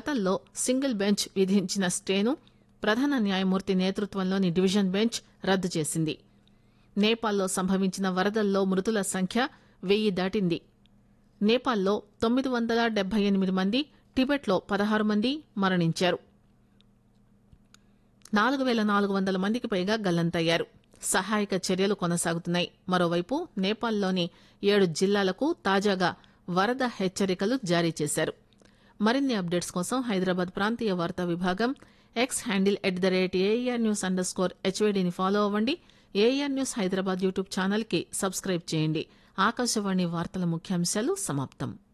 గతంలో single bench విధించిన స్టేను ప్రధాన న్యాయమూర్తి నేతృత్వంలోని డివిజన్ బెంచ్ రద్దు చేసింది నేపాల్లో సంభవించిన వరదల్లో మృతుల సంఖ్య వెయ్యి దాటింది నేపాల్లో తొమ్మిది వందల డెబ్బై ఎనిమిది మంది టిబెట్లో పదహారు మంది మరణించారు నాలుగు వేల నాలుగు వందల మందికి పైగా గల్లంతయ్యారు సహాయక చర్యలు కొనసాగుతున్నాయి మరోవైపు నేపాల్లోని ఏడు జిల్లాలకు తాజాగా వరద హెచ్చరికలు జారీ చేశారు మరిన్ని అప్డేట్స్ కోసం హైదరాబాద్ ప్రాంతీయ వార్తా విభాగం X handle at the rate AIR news underscore హెచ్వేడిని ఫాలో అవ్వండి AIR news Hyderabad YouTube channel కి సబ్స్క్రైబ్ చేయండి ఆకాశవాణి వార్తల ముఖ్యాంశాలు సమాప్తం